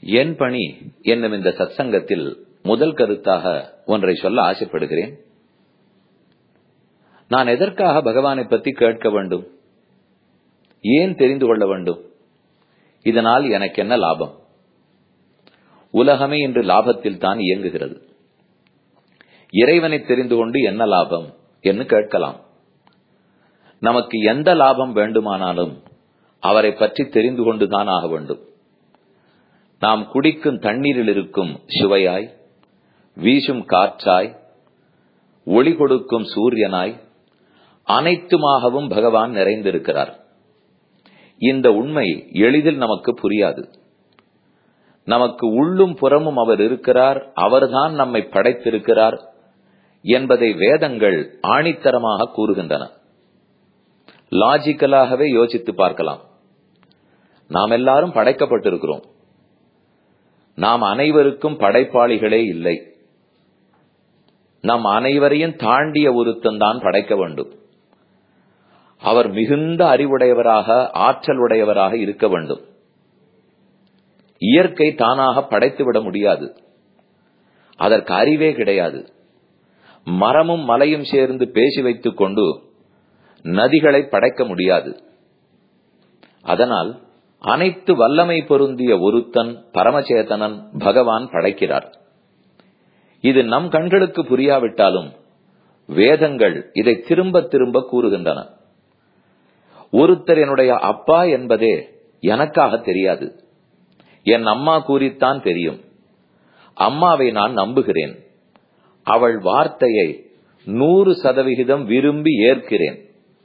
என் பணி என்னும் இந்த சத்சங்கத்தில் முதல் கருத்தாக ஒன்றை சொல்ல ஆசைப்படுகிறேன் நான் எதற்காக பகவானை பற்றி கேட்க வேண்டும் ஏன் தெரிந்து கொள்ள வேண்டும் இதனால் எனக்கு என்ன லாபம் உலகமே இன்று லாபத்தில் தான் இயங்குகிறது இறைவனை தெரிந்து கொண்டு என்ன லாபம் என்று கேட்கலாம் நமக்கு எந்த லாபம் வேண்டுமானாலும் அவரை பற்றி தெரிந்து கொண்டுதான் ஆக வேண்டும் நாம் குடிக்கும் தண்ணீரில் இருக்கும் சுவையாய் வீசும் காற்றாய் ஒளி கொடுக்கும் சூரியனாய் அனைத்துமாகவும் பகவான் நிறைந்திருக்கிறார் இந்த உண்மை எளிதில் நமக்கு புரியாது நமக்கு உள்ளும் புறமும் அவர் இருக்கிறார் அவர்தான் நம்மை படைத்திருக்கிறார் என்பதை வேதங்கள் ஆணித்தரமாக கூறுகின்றன லாஜிக்கலாகவே யோசித்து பார்க்கலாம் நாம் எல்லாரும் படைக்கப்பட்டிருக்கிறோம் நாம் அனைவருக்கும் படைப்பாளிகளே இல்லை நம் அனைவரையும் தாண்டிய ஒருத்தன் தான் படைக்க வேண்டும் அவர் மிகுந்த அறிவுடையவராக ஆற்றல் உடையவராக இருக்க வேண்டும் இயற்கை தானாக படைத்துவிட முடியாது அதற்கு அறிவே கிடையாது மரமும் மலையும் சேர்ந்து பேசி வைத்துக் கொண்டு நதிகளை படைக்க முடியாது அதனால் அனைத்து வல்லமை பொருந்திய ஒருத்தன் பரமச்சேதனன் பகவான் படைக்கிறார் இது நம் கண்களுக்கு புரியாவிட்டாலும் வேதங்கள் இதை திரும்ப திரும்ப கூறுகின்றன ஒருத்தர் என்னுடைய அப்பா என்பதே எனக்காக தெரியாது என் அம்மா கூறித்தான் தெரியும் அம்மாவை நான் நம்புகிறேன் அவள் வார்த்தையை நூறு சதவிகிதம் விரும்பி ஏற்கிறேன்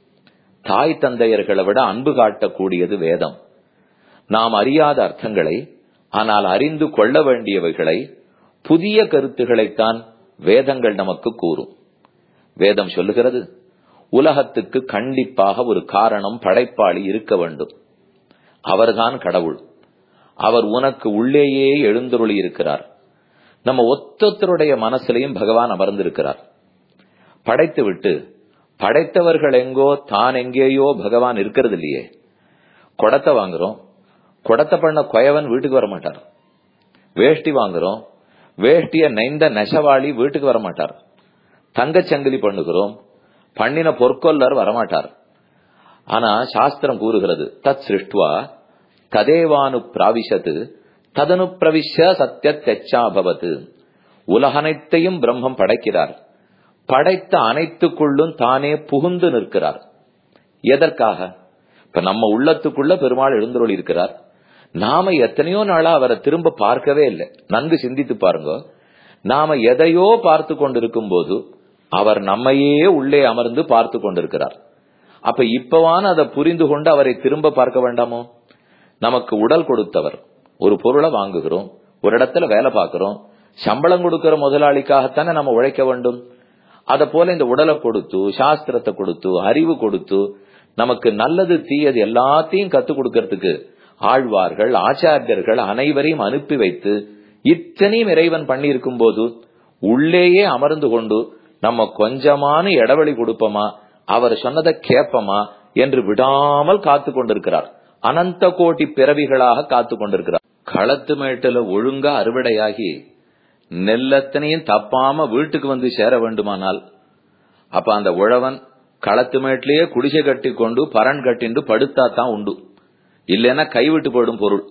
தாய் தந்தையர்களை விட அன்பு காட்டக்கூடியது வேதம் நாம் அறியாத அர்த்தங்களை ஆனால் அறிந்து கொள்ள வேண்டியவைகளை புதிய கருத்துக்களைத்தான் வேதங்கள் நமக்கு கூறும் வேதம் சொல்லுகிறது உலகத்துக்கு கண்டிப்பாக ஒரு காரணம் படைப்பாளி இருக்க வேண்டும் அவர்தான் கடவுள் அவர் உனக்கு உள்ளேயே எழுந்தருளி இருக்கிறார் நம்ம ஒத்தொத்தருடைய மனசிலையும் பகவான் அமர்ந்திருக்கிறார் படைத்து விட்டு படைத்தவர்கள் எங்கோ தான் எங்கேயோ பகவான் இருக்கிறது இல்லையே குடத்தை வாங்குறோம் குடத்தை பண்ண கொயவன் வீட்டுக்கு வர மாட்டார் வேஷ்டி வாங்குறோம் வேஷ்டிய நைந்த நெசவாளி வீட்டுக்கு வர மாட்டார் தங்கச்சங்கிலி பண்ணுகிறோம் பண்ணின பொற்கொல்லர் வரமாட்டார் ஆனா சாஸ்திரம் கூறுகிறது தத் சிருஷ்டுவா ததேவானு பிராவிஷத்து ததனு பிரவிஷ சத்திய தெச்சாபவத்து உலகனைத்தையும் பிரம்மம் படைக்கிறார் படைத்த அனைத்துக்குள்ளும் தானே புகுந்து நிற்கிறார் எதற்காக இப்ப நம்ம உள்ளத்துக்குள்ள பெருமாள் எழுந்தருள் இருக்கிறார் நாம எத்தனையோ நாளா அவரை திரும்ப பார்க்கவே இல்லை நன்கு சிந்தித்து பாருங்க நாம எதையோ பார்த்து கொண்டிருக்கும் போது அவர் நம்மையே உள்ளே அமர்ந்து பார்த்து கொண்டிருக்கிறார் அப்ப இப்பவான அதை புரிந்து கொண்டு அவரை திரும்ப பார்க்க வேண்டாமோ நமக்கு உடல் கொடுத்தவர் ஒரு பொருளை வாங்குகிறோம் ஒரு இடத்துல வேலை பார்க்கிறோம் சம்பளம் கொடுக்கிற முதலாளிக்காகத்தானே நம்ம உழைக்க வேண்டும் அத போல இந்த உடலை கொடுத்து சாஸ்திரத்தை கொடுத்து அறிவு கொடுத்து நமக்கு நல்லது தீயது எல்லாத்தையும் கத்து கொடுக்கறதுக்கு ஆழ்வார்கள் ஆச்சாரியர்கள் அனைவரையும் அனுப்பி வைத்து இத்தனையும் இறைவன் பண்ணி இருக்கும் போது உள்ளேயே அமர்ந்து கொண்டு நம்ம கொஞ்சமான இடைவெளி கொடுப்போமா அவர் சொன்னதை கேட்போமா என்று விடாமல் காத்து கொண்டிருக்கிறார் அனந்த கோட்டி பிறவிகளாக காத்து கொண்டிருக்கிறார் களத்து மேட்டுல ஒழுங்கா அறுவடையாகி நெல்லத்தனையும் தப்பாம வீட்டுக்கு வந்து சேர வேண்டுமானால் அப்ப அந்த உழவன் களத்து மேட்டிலேயே குடிசை கட்டி கொண்டு பரன் கட்டிண்டு படுத்தா தான் உண்டு இல்லைன்னா கைவிட்டு போயிடும் பொருள்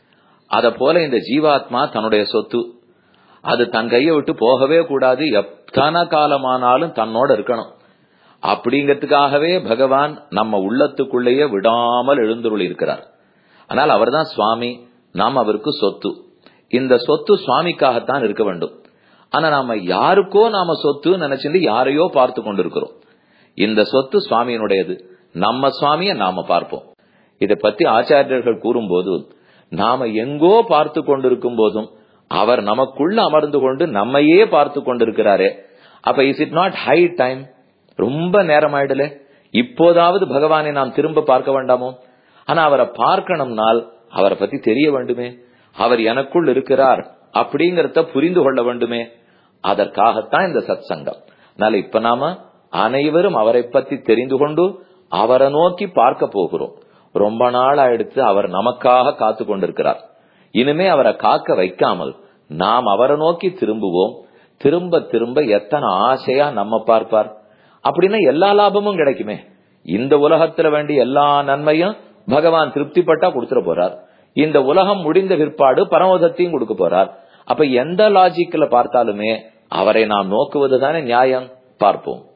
அத போல இந்த ஜீவாத்மா தன்னுடைய சொத்து அது தன் கையை விட்டு போகவே கூடாது எத்தனை காலமானாலும் தன்னோட இருக்கணும் அப்படிங்கிறதுக்காகவே பகவான் நம்ம உள்ளத்துக்குள்ளேயே விடாமல் எழுந்துருள் இருக்கிறார் ஆனால் அவர்தான் சுவாமி நாம் அவருக்கு சொத்து இந்த சொத்து சுவாமிக்காகத்தான் இருக்க வேண்டும் ஆனா நாம யாருக்கோ நாம சொத்து நினைச்சுட்டு யாரையோ பார்த்து கொண்டிருக்கிறோம் இந்த சொத்து சுவாமியினுடையது நம்ம சுவாமிய நாம பார்ப்போம் இதை பத்தி ஆச்சாரியர்கள் கூறும்போது நாம எங்கோ பார்த்து கொண்டிருக்கும் போதும் அவர் நமக்குள்ள அமர்ந்து கொண்டு நம்மையே பார்த்து கொண்டிருக்கிறாரே அப்ப is it not high time ரொம்ப நேரம் ஆயிடல இப்போதாவது பகவானை நாம் திரும்ப பார்க்க வேண்டாமோ ஆனா அவரை பார்க்கணும்னால் அவரை பத்தி தெரிய வேண்டுமே அவர் எனக்குள் இருக்கிறார் அப்படிங்கறத புரிந்து கொள்ள வேண்டுமே அதற்காகத்தான் இந்த சத் சங்கம் அதனால இப்ப நாம அனைவரும் அவரை பத்தி தெரிந்து கொண்டு அவரை நோக்கி பார்க்க போகிறோம் ரொம்ப நாள் ஆயிடுத்து அவர் நமக்காக காத்து கொண்டிருக்கிறார் இனிமே அவரை காக்க வைக்காமல் நாம் அவரை நோக்கி திரும்புவோம் திரும்ப திரும்ப எத்தனை ஆசையா நம்ம பார்ப்பார் அப்படின்னா எல்லா லாபமும் கிடைக்குமே இந்த உலகத்துல வேண்டிய எல்லா நன்மையும் பகவான் திருப்திப்பட்டா கொடுத்துட போறார் இந்த உலகம் முடிந்த பிற்பாடு பரமோதத்தையும் கொடுக்க போறார் அப்ப எந்த லாஜிக்ல பார்த்தாலுமே அவரை நாம் நோக்குவது தானே நியாயம் பார்ப்போம்